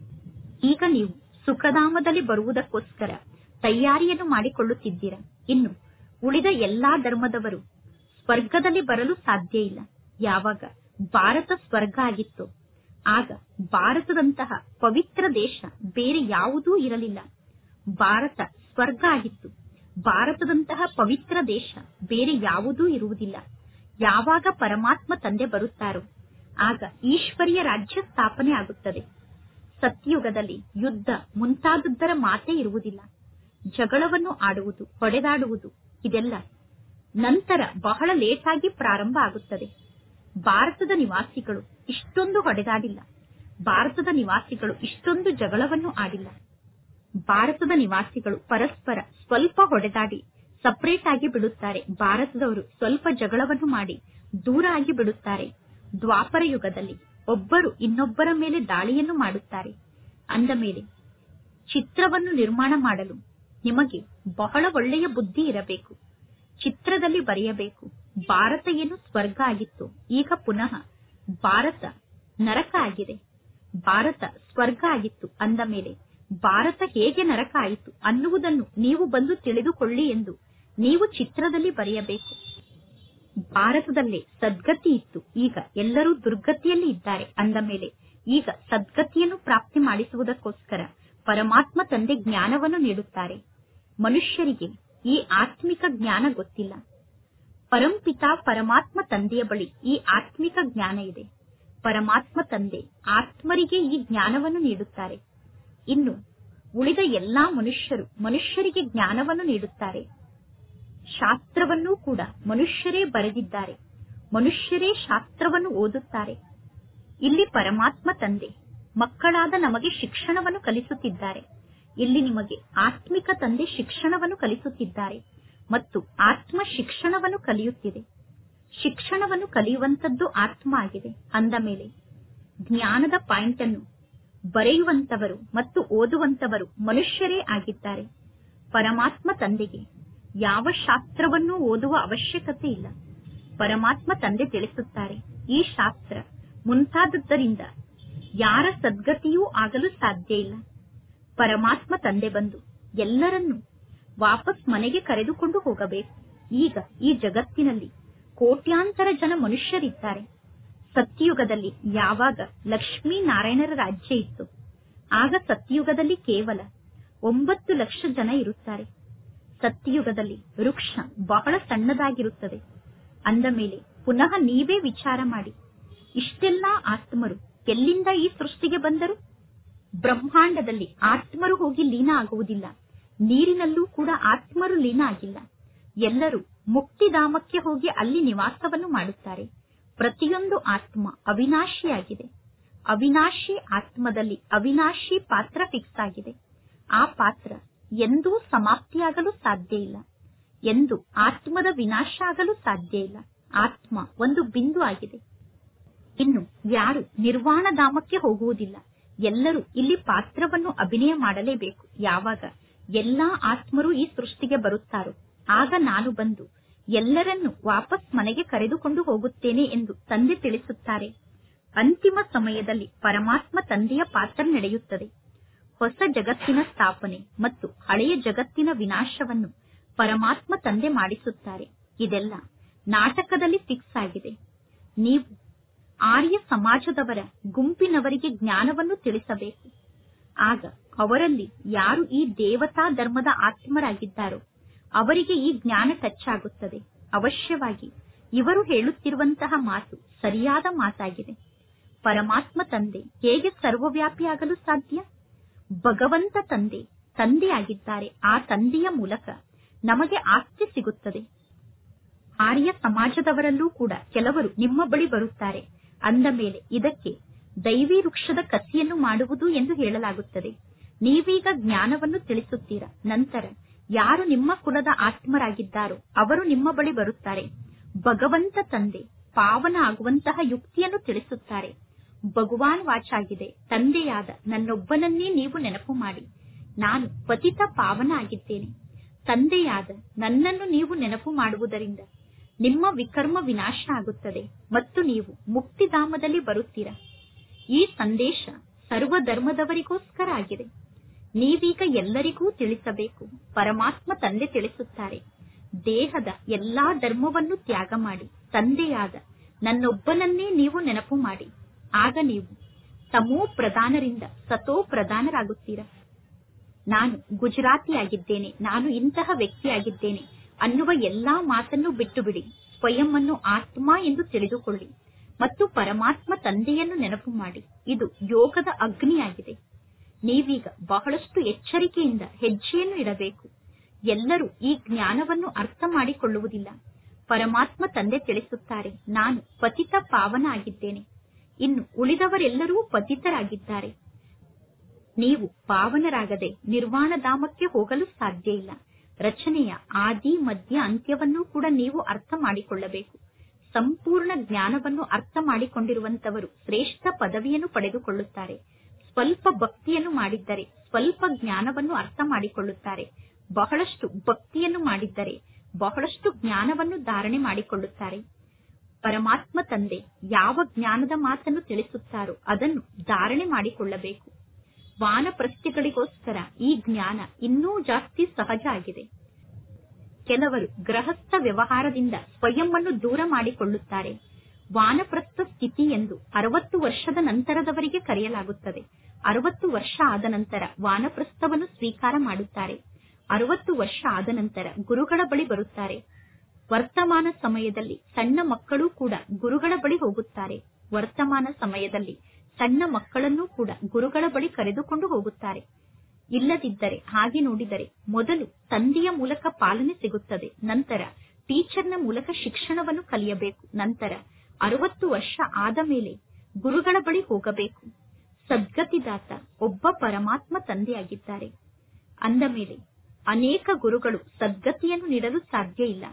Speaker 1: ಈಗ ನೀವು ಸುಖಧಾಮದಲ್ಲಿ ಬರುವುದಕ್ಕೋಸ್ಕರ ತಯಾರಿಯನ್ನು ಮಾಡಿಕೊಳ್ಳುತ್ತಿದ್ದೀರಾ ಇನ್ನು ಉಳಿದ ಎಲ್ಲಾ ಧರ್ಮದವರು ಸ್ವರ್ಗದಲ್ಲಿ ಬರಲು ಸಾಧ್ಯ ಇಲ್ಲ ಯಾವಾಗ ಭಾರತ ಸ್ವರ್ಗ ಆಗಿತ್ತು ಆಗ ಭಾರತದಂತಹ ಪವಿತ್ರ ದೇಶ ಬೇರೆ ಯಾವುದೂ ಇರಲಿಲ್ಲ ಭಾರತ ಸ್ವರ್ಗ ಆಗಿತ್ತು ಭಾರತದಂತಹ ಪವಿತ್ರ ದೇಶ ಬೇರೆ ಯಾವುದೂ ಇರುವುದಿಲ್ಲ ಯಾವಾಗ ಪರಮಾತ್ಮ ತಂದೆ ಬರುತ್ತಾರೋ ಆಗ ಈಶ್ವರಿಯ ರಾಜ್ಯ ಸ್ಥಾಪನೆ ಆಗುತ್ತದೆ ಸತ್ಯಯುಗದಲ್ಲಿ ಯುದ್ಧ ಮುಂತಾದದ್ದರ ಮಾತೇ ಇರುವುದಿಲ್ಲ ಜಗಳವನ್ನು ಆಡುವುದು ಹೊಡೆದಾಡುವುದು ಇದೆಲ್ಲ ನಂತರ ಬಹಳ ಲೇಟಾಗಿ ಪ್ರಾರಂಭ ಆಗುತ್ತದೆ ಭಾರತದ ನಿವಾಸಿಗಳು ಇಷ್ಟೊಂದು ಹೊಡೆದಾಡಿಲ್ಲ ಭಾರತದ ನಿವಾಸಿಗಳು ಇಷ್ಟೊಂದು ಜಗಳವನ್ನು ಆಡಿಲ್ಲ ಭಾರತದ ನಿವಾಸಿಗಳು ಪರಸ್ಪರ ಸ್ವಲ್ಪ ಹೊಡೆದಾಡಿ ಸಪರೇಟ್ ಆಗಿ ಬಿಡುತ್ತಾರೆ ಭಾರತದವರು ಸ್ವಲ್ಪ ಜಗಳವನ್ನು ಮಾಡಿ ದೂರ ಆಗಿ ಬಿಡುತ್ತಾರೆ ದ್ವಾಪರ ಯುಗದಲ್ಲಿ ಒಬ್ಬರು ಇನ್ನೊಬ್ಬರ ಮೇಲೆ ದಾಳಿಯನ್ನು ಮಾಡುತ್ತಾರೆ ಅಂದ ಮೇಲೆ ಚಿತ್ರವನ್ನು ನಿರ್ಮಾಣ ಮಾಡಲು ನಿಮಗೆ ಬಹಳ ಒಳ್ಳೆಯ ಬುದ್ಧಿ ಇರಬೇಕು ಚಿತ್ರದಲ್ಲಿ ಬರೆಯಬೇಕು ಭಾರತ ಏನು ಸ್ವರ್ಗ ಆಗಿತ್ತು ಈಗ ಪುನಃ ಭಾರತ ನರಕ ಆಗಿದೆ ಭಾರತ ಸ್ವರ್ಗ ಆಗಿತ್ತು ಅಂದ ಮೇಲೆ ಭಾರತ ಹೇಗೆ ನರಕ ಆಯಿತು ಅನ್ನುವುದನ್ನು ನೀವು ಬಂದು ತಿಳಿದುಕೊಳ್ಳಿ ಎಂದು ನೀವು ಚಿತ್ರದಲ್ಲಿ ಬರೆಯಬೇಕು ಭಾರತದಲ್ಲೇ ಸದ್ಗತಿ ಇತ್ತು ಈಗ ಎಲ್ಲರೂ ದುರ್ಗತಿಯಲ್ಲಿ ಇದ್ದಾರೆ ಅಂದ ಮೇಲೆ ಈಗ ಸದ್ಗತಿಯನ್ನು ಪ್ರಾಪ್ತಿ ಮಾಡಿಸುವುದಕ್ಕೋಸ್ಕರ ಪರಮಾತ್ಮ ತಂದೆ ಜ್ಞಾನವನ್ನು ನೀಡುತ್ತಾರೆ ಮನುಷ್ಯರಿಗೆ ಈ ಆತ್ಮಿಕ ಜ್ಞಾನ ಗೊತ್ತಿಲ್ಲ ಪರಂಪಿತ ಪರಮಾತ್ಮ ತಂದೆಯ ಬಳಿ ಈ ಆತ್ಮಿಕ ಜ್ಞಾನ ಇದೆ ಪರಮಾತ್ಮ ತಂದೆ ಆತ್ಮರಿಗೆ ಈ ಜ್ಞಾನವನ್ನು ನೀಡುತ್ತಾರೆ ಇನ್ನು ಉಳಿದ ಎಲ್ಲಾ ಮನುಷ್ಯರು ಮನುಷ್ಯರಿಗೆ ಜ್ಞಾನವನ್ನು ನೀಡುತ್ತಾರೆ ಶಾಸ್ತ್ರವನ್ನೂ ಕೂಡ ಮನುಷ್ಯರೇ ಬರೆದಿದ್ದಾರೆ ಮನುಷ್ಯರೇ ಶಾಸ್ತ್ರವನ್ನು ಓದುತ್ತಾರೆ ಇಲ್ಲಿ ಪರಮಾತ್ಮ ತಂದೆ ಮಕ್ಕಳಾದ ನಮಗೆ ಶಿಕ್ಷಣವನ್ನು ಕಲಿಸುತ್ತಿದ್ದಾರೆ ಇಲ್ಲಿ ನಿಮಗೆ ಆತ್ಮಿಕ ತಂದೆ ಶಿಕ್ಷಣವನ್ನು ಕಲಿಸುತ್ತಿದ್ದಾರೆ ಮತ್ತು ಆತ್ಮ ಶಿಕ್ಷಣವನ್ನು ಕಲಿಯುತ್ತಿದೆ ಶಿಕ್ಷಣವನ್ನು ಕಲಿಯುವಂತದ್ದು ಆತ್ಮ ಆಗಿದೆ ಅಂದ ಮೇಲೆ ಜ್ಞಾನದ ಪಾಯಿಂಟ್ ಅನ್ನು ಬರೆಯುವಂತವರು ಮತ್ತು ಓದುವಂತವರು ಮನುಷ್ಯರೇ ಆಗಿದ್ದಾರೆ ಪರಮಾತ್ಮ ತಂದೆಗೆ ಯಾವ ಶಾಸ್ತ್ರವನ್ನೂ ಓದುವ ಅವಶ್ಯಕತೆ ಇಲ್ಲ ಪರಮಾತ್ಮ ತಂದೆ ತಿಳಿಸುತ್ತಾರೆ ಈ ಶಾಸ್ತ್ರ ಮುಂತಾದದ್ದರಿಂದ ಯಾರ ಸದ್ಗತಿಯೂ ಆಗಲು ಸಾಧ್ಯ ಇಲ್ಲ ಪರಮಾತ್ಮ ತಂದೆ ಬಂದು ಎಲ್ಲರನ್ನೂ ವಾಪಸ್ ಮನೆಗೆ ಕರೆದುಕೊಂಡು ಹೋಗಬೇಕು ಈಗ ಈ ಜಗತ್ತಿನಲ್ಲಿ ಕೋಟ್ಯಾಂತರ ಜನ ಮನುಷ್ಯರಿದ್ದಾರೆ ಸತ್ಯಯುಗದಲ್ಲಿ ಯಾವಾಗ ಲಕ್ಷ್ಮೀ ನಾರಾಯಣರ ರಾಜ್ಯ ಇತ್ತು ಆಗ ಸತ್ಯಯುಗದಲ್ಲಿ ಕೇವಲ ಒಂಬತ್ತು ಲಕ್ಷ ಜನ ಇರುತ್ತಾರೆ ಸತ್ಯಯುಗದಲ್ಲಿ ವೃಕ್ಷ ಬಹಳ ಸಣ್ಣದಾಗಿರುತ್ತದೆ ಅಂದ ಮೇಲೆ ಪುನಃ ನೀವೇ ವಿಚಾರ ಮಾಡಿ ಇಷ್ಟೆಲ್ಲಾ ಆತ್ಮರು ಎಲ್ಲಿಂದ ಈ ಸೃಷ್ಟಿಗೆ ಬಂದರು ಬ್ರಹ್ಮಾಂಡದಲ್ಲಿ ಆತ್ಮರು ಹೋಗಿ ಲೀನ ಆಗುವುದಿಲ್ಲ ನೀರಿನಲ್ಲೂ ಕೂಡ ಆತ್ಮರು ಲೀನ ಆಗಿಲ್ಲ ಎಲ್ಲರೂ ಮುಕ್ತಿಧಾಮಕ್ಕೆ ಹೋಗಿ ಅಲ್ಲಿ ನಿವಾಸವನ್ನು ಮಾಡುತ್ತಾರೆ ಪ್ರತಿಯೊಂದು ಆತ್ಮ ಅವಿನಾಶಿಯಾಗಿದೆ ಅವಿನಾಶಿ ಆತ್ಮದಲ್ಲಿ ಅವಿನಾಶಿ ಪಾತ್ರ ಫಿಕ್ಸ್ ಆಗಿದೆ ಆ ಪಾತ್ರ ಎಂದೂ ಸಮಾಪ್ತಿಯಾಗಲು ಸಾಧ್ಯ ಇಲ್ಲ ಎಂದು ಆತ್ಮದ ವಿನಾಶ ಆಗಲು ಸಾಧ್ಯ ಇಲ್ಲ ಆತ್ಮ ಒಂದು ಬಿಂದು ಆಗಿದೆ ಇನ್ನು ಯಾರು ನಿರ್ವಾಣ ಧಾಮಕ್ಕೆ ಹೋಗುವುದಿಲ್ಲ ಎಲ್ಲರೂ ಇಲ್ಲಿ ಪಾತ್ರವನ್ನು ಅಭಿನಯ ಮಾಡಲೇಬೇಕು ಯಾವಾಗ ಎಲ್ಲಾ ಆತ್ಮರು ಈ ಸೃಷ್ಟಿಗೆ ಬರುತ್ತಾರೋ ಆಗ ನಾನು ಬಂದು ಎಲ್ಲರನ್ನು ವಾಪಸ್ ಮನೆಗೆ ಕರೆದುಕೊಂಡು ಹೋಗುತ್ತೇನೆ ಎಂದು ತಂದೆ ತಿಳಿಸುತ್ತಾರೆ ಅಂತಿಮ ಸಮಯದಲ್ಲಿ ಪರಮಾತ್ಮ ತಂದೆಯ ಪಾತ್ರ ನಡೆಯುತ್ತದೆ ಹೊಸ ಜಗತ್ತಿನ ಸ್ಥಾಪನೆ ಮತ್ತು ಹಳೆಯ ಜಗತ್ತಿನ ವಿನಾಶವನ್ನು ಪರಮಾತ್ಮ ತಂದೆ ಮಾಡಿಸುತ್ತಾರೆ ಇದೆಲ್ಲ ನಾಟಕದಲ್ಲಿ ಫಿಕ್ಸ್ ಆಗಿದೆ ನೀವು ಆರ್ಯ ಸಮಾಜದವರ ಗುಂಪಿನವರಿಗೆ ಜ್ಞಾನವನ್ನು ತಿಳಿಸಬೇಕು ಆಗ ಅವರಲ್ಲಿ ಯಾರು ಈ ದೇವತಾ ಧರ್ಮದ ಆತ್ಮರಾಗಿದ್ದಾರೋ ಅವರಿಗೆ ಈ ಜ್ಞಾನ ಟಚ್ ಆಗುತ್ತದೆ ಅವಶ್ಯವಾಗಿ ಇವರು ಹೇಳುತ್ತಿರುವಂತಹ ಮಾತು ಸರಿಯಾದ ಮಾತಾಗಿದೆ ಪರಮಾತ್ಮ ತಂದೆ ಹೇಗೆ ಸರ್ವವ್ಯಾಪಿಯಾಗಲು ಸಾಧ್ಯ ಭಗವಂತ ತಂದೆ ತಂದೆಯಾಗಿದ್ದಾರೆ ಆ ತಂದೆಯ ಮೂಲಕ ನಮಗೆ ಆಸ್ತಿ ಸಿಗುತ್ತದೆ ಆರ್ಯ ಸಮಾಜದವರಲ್ಲೂ ಕೂಡ ಕೆಲವರು ನಿಮ್ಮ ಬಳಿ ಬರುತ್ತಾರೆ ಅಂದ ಮೇಲೆ ಇದಕ್ಕೆ ದೈವಿ ವೃಕ್ಷದ ಕಸಿಯನ್ನು ಮಾಡುವುದು ಎಂದು ಹೇಳಲಾಗುತ್ತದೆ ನೀವೀಗ ಜ್ಞಾನವನ್ನು ತಿಳಿಸುತ್ತೀರಾ ನಂತರ ಯಾರು ನಿಮ್ಮ ಕುಲದ ಆತ್ಮರಾಗಿದ್ದಾರೋ ಅವರು ನಿಮ್ಮ ಬಳಿ ಬರುತ್ತಾರೆ ಭಗವಂತ ತಂದೆ ಪಾವನ ಆಗುವಂತಹ ಯುಕ್ತಿಯನ್ನು ತಿಳಿಸುತ್ತಾರೆ ಭಗವಾನ್ ವಾಚಾಗಿದೆ ತಂದೆಯಾದ ನನ್ನೊಬ್ಬನನ್ನೇ ನೀವು ನೆನಪು ಮಾಡಿ ನಾನು ಪತಿತ ಪಾವನ ಆಗಿದ್ದೇನೆ ತಂದೆಯಾದ ನನ್ನನ್ನು ನೀವು ನೆನಪು ಮಾಡುವುದರಿಂದ ನಿಮ್ಮ ವಿಕರ್ಮ ವಿನಾಶ ಆಗುತ್ತದೆ ಮತ್ತು ನೀವು ಮುಕ್ತಿಧಾಮದಲ್ಲಿ ಬರುತ್ತೀರಾ ಈ ಸಂದೇಶ ಸರ್ವ ಧರ್ಮದವರಿಗೋಸ್ಕರ ಆಗಿದೆ ನೀವೀಗ ಎಲ್ಲರಿಗೂ ತಿಳಿಸಬೇಕು ಪರಮಾತ್ಮ ತಂದೆ ತಿಳಿಸುತ್ತಾರೆ ದೇಹದ ಎಲ್ಲಾ ಧರ್ಮವನ್ನು ತ್ಯಾಗ ಮಾಡಿ ತಂದೆಯಾದ ನನ್ನೊಬ್ಬನನ್ನೇ ನೀವು ನೆನಪು ಮಾಡಿ ಆಗ ನೀವು ತಮೋ ಪ್ರಧಾನರಿಂದ ಸತೋ ಪ್ರಧಾನರಾಗುತ್ತೀರಾ ನಾನು ಗುಜರಾತಿಯಾಗಿದ್ದೇನೆ ನಾನು ಇಂತಹ ವ್ಯಕ್ತಿಯಾಗಿದ್ದೇನೆ ಅನ್ನುವ ಎಲ್ಲಾ ಮಾತನ್ನು ಬಿಟ್ಟು ಬಿಡಿ ಸ್ವಯಂ ಅನ್ನು ಆತ್ಮ ಎಂದು ತಿಳಿದುಕೊಳ್ಳಿ ಮತ್ತು ಪರಮಾತ್ಮ ತಂದೆಯನ್ನು ನೆನಪು ಮಾಡಿ ಇದು ಯೋಗದ ಅಗ್ನಿಯಾಗಿದೆ ನೀವೀಗ ಬಹಳಷ್ಟು ಎಚ್ಚರಿಕೆಯಿಂದ ಹೆಜ್ಜೆಯನ್ನು ಇಡಬೇಕು ಎಲ್ಲರೂ ಈ ಜ್ಞಾನವನ್ನು ಅರ್ಥ ಮಾಡಿಕೊಳ್ಳುವುದಿಲ್ಲ ಪರಮಾತ್ಮ ತಂದೆ ತಿಳಿಸುತ್ತಾರೆ ನಾನು ಪತಿತ ಪಾವನ ಆಗಿದ್ದೇನೆ ಇನ್ನು ಉಳಿದವರೆಲ್ಲರೂ ಪತಿತರಾಗಿದ್ದಾರೆ ನೀವು ಪಾವನರಾಗದೆ ನಿರ್ವಾಣ ಧಾಮಕ್ಕೆ ಹೋಗಲು ಸಾಧ್ಯ ಇಲ್ಲ ರಚನೆಯ ಆದಿ ಮಧ್ಯ ಅಂತ್ಯವನ್ನೂ ಕೂಡ ನೀವು ಅರ್ಥ ಮಾಡಿಕೊಳ್ಳಬೇಕು ಸಂಪೂರ್ಣ ಜ್ಞಾನವನ್ನು ಅರ್ಥ ಮಾಡಿಕೊಂಡಿರುವಂತವರು ಶ್ರೇಷ್ಠ ಪದವಿಯನ್ನು ಪಡೆದುಕೊಳ್ಳುತ್ತಾರೆ ಸ್ವಲ್ಪ ಭಕ್ತಿಯನ್ನು ಮಾಡಿದ್ದರೆ ಸ್ವಲ್ಪ ಜ್ಞಾನವನ್ನು ಅರ್ಥ ಮಾಡಿಕೊಳ್ಳುತ್ತಾರೆ ಬಹಳಷ್ಟು ಭಕ್ತಿಯನ್ನು ಮಾಡಿದ್ದರೆ ಬಹಳಷ್ಟು ಜ್ಞಾನವನ್ನು ಧಾರಣೆ ಮಾಡಿಕೊಳ್ಳುತ್ತಾರೆ ಪರಮಾತ್ಮ ತಂದೆ ಯಾವ ಜ್ಞಾನದ ಮಾತನ್ನು ತಿಳಿಸುತ್ತಾರೋ ಅದನ್ನು ಧಾರಣೆ ಮಾಡಿಕೊಳ್ಳಬೇಕು ವಾನಪ್ರಸ್ಥಿಗಳಿಗೋಸ್ಕರ ಈ ಜ್ಞಾನ ಇನ್ನೂ ಜಾಸ್ತಿ ಸಹಜ ಆಗಿದೆ ಕೆಲವರು ಗೃಹಸ್ಥ ವ್ಯವಹಾರದಿಂದ ಸ್ವಯಂವನ್ನು ದೂರ ಮಾಡಿಕೊಳ್ಳುತ್ತಾರೆ ವಾನಪ್ರಸ್ಥ ಸ್ಥಿತಿ ಎಂದು ಅರವತ್ತು ವರ್ಷದ ನಂತರದವರಿಗೆ ಕರೆಯಲಾಗುತ್ತದೆ ಅರವತ್ತು ವರ್ಷ ಆದ ನಂತರ ವಾನಪ್ರಸ್ಥವನ್ನು ಸ್ವೀಕಾರ ಮಾಡುತ್ತಾರೆ ಅರವತ್ತು ವರ್ಷ ಆದ ನಂತರ ಗುರುಗಳ ಬಳಿ ಬರುತ್ತಾರೆ ವರ್ತಮಾನ ಸಮಯದಲ್ಲಿ ಸಣ್ಣ ಮಕ್ಕಳು ಕೂಡ ಗುರುಗಳ ಬಳಿ ಹೋಗುತ್ತಾರೆ ವರ್ತಮಾನ ಸಮಯದಲ್ಲಿ ಸಣ್ಣ ಮಕ್ಕಳನ್ನೂ ಕೂಡ ಗುರುಗಳ ಬಳಿ ಕರೆದುಕೊಂಡು ಹೋಗುತ್ತಾರೆ ಇಲ್ಲದಿದ್ದರೆ ಹಾಗೆ ನೋಡಿದರೆ ಮೊದಲು ತಂದೆಯ ಮೂಲಕ ಪಾಲನೆ ಸಿಗುತ್ತದೆ ನಂತರ ಟೀಚರ್ನ ಮೂಲಕ ಶಿಕ್ಷಣವನ್ನು ಕಲಿಯಬೇಕು ನಂತರ ಅರವತ್ತು ವರ್ಷ ಆದ ಮೇಲೆ ಗುರುಗಳ ಬಳಿ ಹೋಗಬೇಕು ಸದ್ಗತಿದಾತ ಒಬ್ಬ ಪರಮಾತ್ಮ ತಂದೆಯಾಗಿದ್ದಾರೆ ಅಂದ ಮೇಲೆ ಅನೇಕ ಗುರುಗಳು ಸದ್ಗತಿಯನ್ನು ನೀಡಲು ಸಾಧ್ಯ ಇಲ್ಲ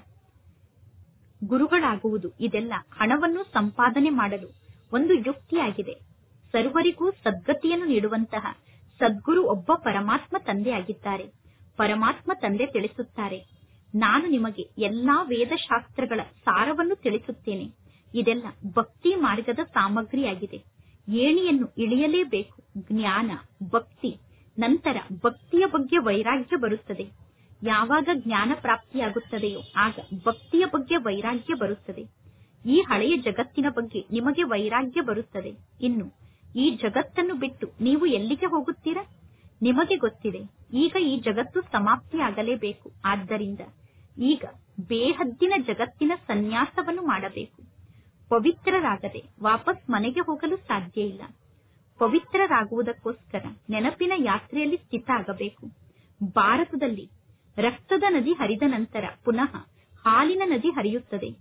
Speaker 1: ಗುರುಗಳಾಗುವುದು ಇದೆಲ್ಲ ಹಣವನ್ನು ಸಂಪಾದನೆ ಮಾಡಲು ಒಂದು ಯುಕ್ತಿಯಾಗಿದೆ ಸರ್ವರಿಗೂ ಸದ್ಗತಿಯನ್ನು ನೀಡುವಂತಹ ಸದ್ಗುರು ಒಬ್ಬ ಪರಮಾತ್ಮ ತಂದೆ ಆಗಿದ್ದಾರೆ ಪರಮಾತ್ಮ ತಂದೆ ತಿಳಿಸುತ್ತಾರೆ ನಾನು ನಿಮಗೆ ಎಲ್ಲಾ ವೇದಶಾಸ್ತ್ರಗಳ ಸಾರವನ್ನು ತಿಳಿಸುತ್ತೇನೆ ಇದೆಲ್ಲ ಭಕ್ತಿ ಮಾರ್ಗದ ಸಾಮಗ್ರಿಯಾಗಿದೆ ಏಣಿಯನ್ನು ಇಳಿಯಲೇಬೇಕು ಜ್ಞಾನ ಭಕ್ತಿ ನಂತರ ಭಕ್ತಿಯ ಬಗ್ಗೆ ವೈರಾಗ್ಯ ಬರುತ್ತದೆ ಯಾವಾಗ ಜ್ಞಾನ ಪ್ರಾಪ್ತಿಯಾಗುತ್ತದೆಯೋ ಆಗ ಭಕ್ತಿಯ ಬಗ್ಗೆ ವೈರಾಗ್ಯ ಬರುತ್ತದೆ ಈ ಹಳೆಯ ಜಗತ್ತಿನ ಬಗ್ಗೆ ನಿಮಗೆ ವೈರಾಗ್ಯ ಬರುತ್ತದೆ ಇನ್ನು ಈ ಜಗತ್ತನ್ನು ಬಿಟ್ಟು ನೀವು ಎಲ್ಲಿಗೆ ಹೋಗುತ್ತೀರಾ ನಿಮಗೆ ಗೊತ್ತಿದೆ ಈಗ ಈ ಜಗತ್ತು ಸಮಾಪ್ತಿಯಾಗಲೇಬೇಕು ಆದ್ದರಿಂದ ಈಗ ಬೇಹದ್ದಿನ ಜಗತ್ತಿನ ಸನ್ಯಾಸವನ್ನು ಮಾಡಬೇಕು ಪವಿತ್ರರಾಗದೆ ವಾಪಸ್ ಮನೆಗೆ ಹೋಗಲು ಸಾಧ್ಯ ಇಲ್ಲ ಪವಿತ್ರರಾಗುವುದಕ್ಕೋಸ್ಕರ ನೆನಪಿನ ಯಾತ್ರೆಯಲ್ಲಿ ಸ್ಥಿತ ಆಗಬೇಕು ಭಾರತದಲ್ಲಿ ರಕ್ತದ ನದಿ ಹರಿದ ನಂತರ ಪುನಃ ಹಾಲಿನ ನದಿ ಹರಿಯುತ್ತದೆ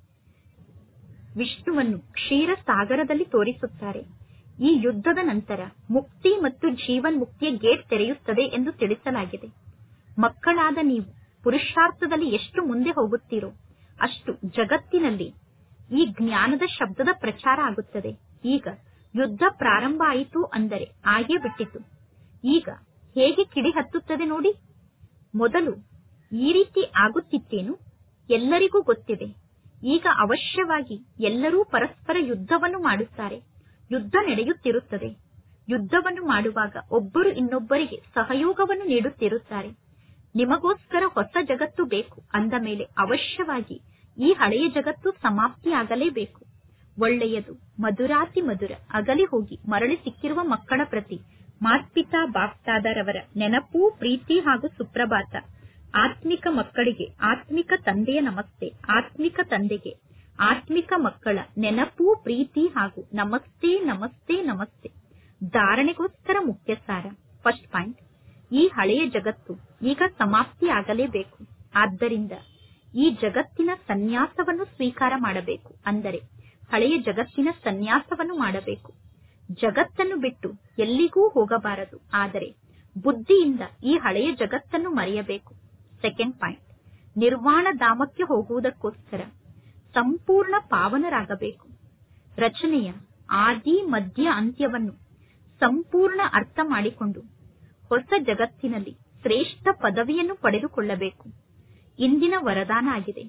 Speaker 1: ವಿಷ್ಣುವನ್ನು ಕ್ಷೀರ ಸಾಗರದಲ್ಲಿ ತೋರಿಸುತ್ತಾರೆ ಈ ಯುದ್ಧದ ನಂತರ ಮುಕ್ತಿ ಮತ್ತು ಜೀವನ್ ಮುಕ್ತಿಯ ಗೇಟ್ ತೆರೆಯುತ್ತದೆ ಎಂದು ತಿಳಿಸಲಾಗಿದೆ ಮಕ್ಕಳಾದ ನೀವು ಪುರುಷಾರ್ಥದಲ್ಲಿ ಎಷ್ಟು ಮುಂದೆ ಹೋಗುತ್ತೀರೋ ಅಷ್ಟು ಜಗತ್ತಿನಲ್ಲಿ ಈ ಜ್ಞಾನದ ಶಬ್ದದ ಪ್ರಚಾರ ಆಗುತ್ತದೆ ಈಗ ಯುದ್ಧ ಪ್ರಾರಂಭ ಆಯಿತು ಅಂದರೆ ಆಗೇ ಬಿಟ್ಟಿತು ಈಗ ಹೇಗೆ ಕಿಡಿ ಹತ್ತುತ್ತದೆ ನೋಡಿ ಮೊದಲು ಈ ರೀತಿ ಆಗುತ್ತಿತ್ತೇನು ಎಲ್ಲರಿಗೂ ಗೊತ್ತಿದೆ ಈಗ ಅವಶ್ಯವಾಗಿ ಎಲ್ಲರೂ ಪರಸ್ಪರ ಯುದ್ಧವನ್ನು ಮಾಡುತ್ತಾರೆ ಯುದ್ಧ ನಡೆಯುತ್ತಿರುತ್ತದೆ ಯುದ್ಧವನ್ನು ಮಾಡುವಾಗ ಒಬ್ಬರು ಇನ್ನೊಬ್ಬರಿಗೆ ಸಹಯೋಗವನ್ನು ನೀಡುತ್ತಿರುತ್ತಾರೆ ನಿಮಗೋಸ್ಕರ ಹೊಸ ಜಗತ್ತು ಬೇಕು ಅಂದ ಮೇಲೆ ಅವಶ್ಯವಾಗಿ ಈ ಹಳೆಯ ಜಗತ್ತು ಸಮಾಪ್ತಿಯಾಗಲೇಬೇಕು ಒಳ್ಳೆಯದು ಮಧುರಾತಿ ಮಧುರ ಅಗಲಿ ಹೋಗಿ ಮರಳಿ ಸಿಕ್ಕಿರುವ ಮಕ್ಕಳ ಪ್ರತಿ ಮಾತ್ಪಿತಾ ಬಾಪ್ತಾದರವರ ನೆನಪು ಪ್ರೀತಿ ಹಾಗೂ ಸುಪ್ರಭಾತ ಆತ್ಮಿಕ ಮಕ್ಕಳಿಗೆ ಆತ್ಮಿಕ ತಂದೆಯ ನಮಸ್ತೆ ಆತ್ಮಿಕ ತಂದೆಗೆ ಆತ್ಮಿಕ ಮಕ್ಕಳ ನೆನಪು ಪ್ರೀತಿ ಹಾಗೂ ನಮಸ್ತೆ ನಮಸ್ತೆ ನಮಸ್ತೆ ಧಾರಣೆಗೋಸ್ಕರ ಮುಖ್ಯ ಸಾರ ಫಸ್ಟ್ ಪಾಯಿಂಟ್ ಈ ಹಳೆಯ ಜಗತ್ತು ಈಗ ಸಮಾಪ್ತಿಯಾಗಲೇಬೇಕು ಆದ್ದರಿಂದ ಈ ಜಗತ್ತಿನ ಸನ್ಯಾಸವನ್ನು ಸ್ವೀಕಾರ ಮಾಡಬೇಕು ಅಂದರೆ ಹಳೆಯ ಜಗತ್ತಿನ ಸನ್ಯಾಸವನ್ನು ಮಾಡಬೇಕು ಜಗತ್ತನ್ನು ಬಿಟ್ಟು ಎಲ್ಲಿಗೂ ಹೋಗಬಾರದು ಆದರೆ ಬುದ್ಧಿಯಿಂದ ಈ ಹಳೆಯ ಜಗತ್ತನ್ನು ಮರೆಯಬೇಕು ಸೆಕೆಂಡ್ ಪಾಯಿಂಟ್ ನಿರ್ವಾಣ ಧಾಮಕ್ಕೆ ಹೋಗುವುದಕ್ಕೋಸ್ಕರ ಸಂಪೂರ್ಣ ಪಾವನರಾಗಬೇಕು ರಚನೆಯ ಆದಿ ಮಧ್ಯ ಅಂತ್ಯವನ್ನು ಸಂಪೂರ್ಣ ಅರ್ಥ ಮಾಡಿಕೊಂಡು ಹೊಸ ಜಗತ್ತಿನಲ್ಲಿ ಶ್ರೇಷ್ಠ ಪದವಿಯನ್ನು ಪಡೆದುಕೊಳ್ಳಬೇಕು ಇಂದಿನ ವರದಾನ ಆಗಿದೆ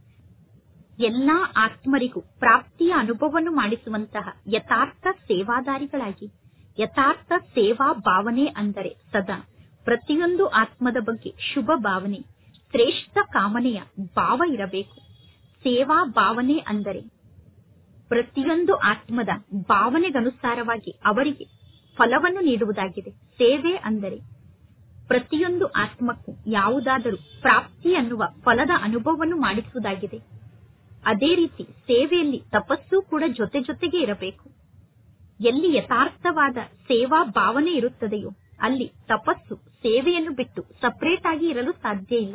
Speaker 1: ಎಲ್ಲಾ ಆತ್ಮರಿಗೂ ಪ್ರಾಪ್ತಿಯ ಅನುಭವವನ್ನು ಮಾಡಿಸುವಂತಹ ಯಥಾರ್ಥ ಸೇವಾದಾರಿಗಳಾಗಿ ಯಥಾರ್ಥ ಸೇವಾ ಭಾವನೆ ಅಂದರೆ ಸದಾ ಪ್ರತಿಯೊಂದು ಆತ್ಮದ ಬಗ್ಗೆ ಶುಭ ಭಾವನೆ ಶ್ರೇಷ್ಠ ಕಾಮನೆಯ ಭಾವ ಇರಬೇಕು ಸೇವಾ ಭಾವನೆ ಅಂದರೆ ಪ್ರತಿಯೊಂದು ಆತ್ಮದ ಭಾವನೆಗನುಸಾರವಾಗಿ ಅವರಿಗೆ ಫಲವನ್ನು ನೀಡುವುದಾಗಿದೆ ಸೇವೆ ಅಂದರೆ ಪ್ರತಿಯೊಂದು ಆತ್ಮಕ್ಕೂ ಯಾವುದಾದರೂ ಪ್ರಾಪ್ತಿ ಅನ್ನುವ ಫಲದ ಅನುಭವವನ್ನು ಮಾಡಿಸುವುದಾಗಿದೆ ಅದೇ ರೀತಿ ಸೇವೆಯಲ್ಲಿ ತಪಸ್ಸು ಕೂಡ ಜೊತೆ ಜೊತೆಗೆ ಇರಬೇಕು ಎಲ್ಲಿ ಯಥಾರ್ಥವಾದ ಸೇವಾ ಭಾವನೆ ಇರುತ್ತದೆಯೋ ಅಲ್ಲಿ ತಪಸ್ಸು ಸೇವೆಯನ್ನು ಬಿಟ್ಟು ಸಪರೇಟ್ ಆಗಿ ಇರಲು ಸಾಧ್ಯ ಇಲ್ಲ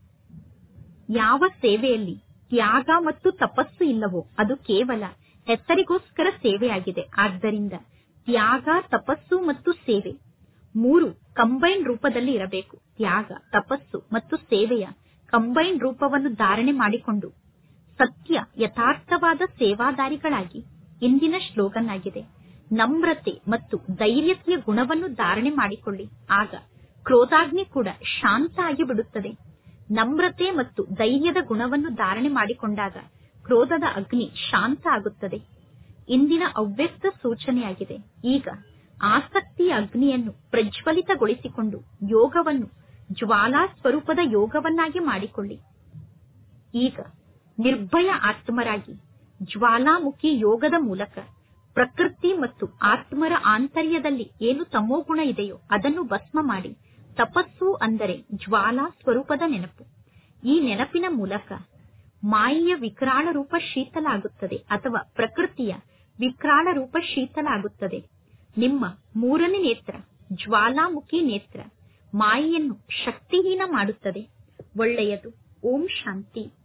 Speaker 1: ಯಾವ ಸೇವೆಯಲ್ಲಿ ತ್ಯಾಗ ಮತ್ತು ತಪಸ್ಸು ಇಲ್ಲವೋ ಅದು ಕೇವಲ ಹೆಸರಿಗೋಸ್ಕರ ಸೇವೆಯಾಗಿದೆ ಆದ್ದರಿಂದ ತ್ಯಾಗ ತಪಸ್ಸು ಮತ್ತು ಸೇವೆ ಮೂರು ಕಂಬೈನ್ ರೂಪದಲ್ಲಿ ಇರಬೇಕು ತ್ಯಾಗ ತಪಸ್ಸು ಮತ್ತು ಸೇವೆಯ ಕಂಬೈನ್ ರೂಪವನ್ನು ಧಾರಣೆ ಮಾಡಿಕೊಂಡು ಸತ್ಯ ಯಥಾರ್ಥವಾದ ಸೇವಾದಾರಿಗಳಾಗಿ ಇಂದಿನ ಶ್ಲೋಗನ್ ಆಗಿದೆ ನಮ್ರತೆ ಮತ್ತು ಧೈರ್ಯತೆಯ ಗುಣವನ್ನು ಧಾರಣೆ ಮಾಡಿಕೊಳ್ಳಿ ಆಗ ಕ್ರೋಧಾಗ್ನಿ ಕೂಡ ಶಾಂತ ಆಗಿ ಬಿಡುತ್ತದೆ ನಮ್ರತೆ ಮತ್ತು ಧೈರ್ಯದ ಗುಣವನ್ನು ಧಾರಣೆ ಮಾಡಿಕೊಂಡಾಗ ಕ್ರೋಧದ ಅಗ್ನಿ ಶಾಂತ ಆಗುತ್ತದೆ ಇಂದಿನ ಅವ್ಯಕ್ತ ಸೂಚನೆಯಾಗಿದೆ ಈಗ ಆಸಕ್ತಿಯ ಅಗ್ನಿಯನ್ನು ಪ್ರಜ್ವಲಿತಗೊಳಿಸಿಕೊಂಡು ಯೋಗವನ್ನು ಜ್ವಾಲಾ ಸ್ವರೂಪದ ಯೋಗವನ್ನಾಗಿ ಮಾಡಿಕೊಳ್ಳಿ ಈಗ ನಿರ್ಭಯ ಆತ್ಮರಾಗಿ ಜ್ವಾಲಾಮುಖಿ ಯೋಗದ ಮೂಲಕ ಪ್ರಕೃತಿ ಮತ್ತು ಆತ್ಮರ ಆಂತರ್ಯದಲ್ಲಿ ಏನು ತಮೋಗುಣ ಇದೆಯೋ ಅದನ್ನು ಭಸ್ಮ ಮಾಡಿ ತಪಸ್ಸು ಅಂದರೆ ಜ್ವಾಲಾ ಸ್ವರೂಪದ ನೆನಪು ಈ ನೆನಪಿನ ಮೂಲಕ ಮಾಯೆಯ ವಿಕರಾಳ ರೂಪ ಶೀತಲ ಆಗುತ್ತದೆ ಅಥವಾ ಪ್ರಕೃತಿಯ ವಿಕರಾಳ ರೂಪ ಶೀತಲ ಆಗುತ್ತದೆ ನಿಮ್ಮ ಮೂರನೇ ನೇತ್ರ ಜ್ವಾಲಾಮುಖಿ ನೇತ್ರ ಮಾಯೆಯನ್ನು ಶಕ್ತಿಹೀನ ಮಾಡುತ್ತದೆ ಒಳ್ಳೆಯದು ಓಂ ಶಾಂತಿ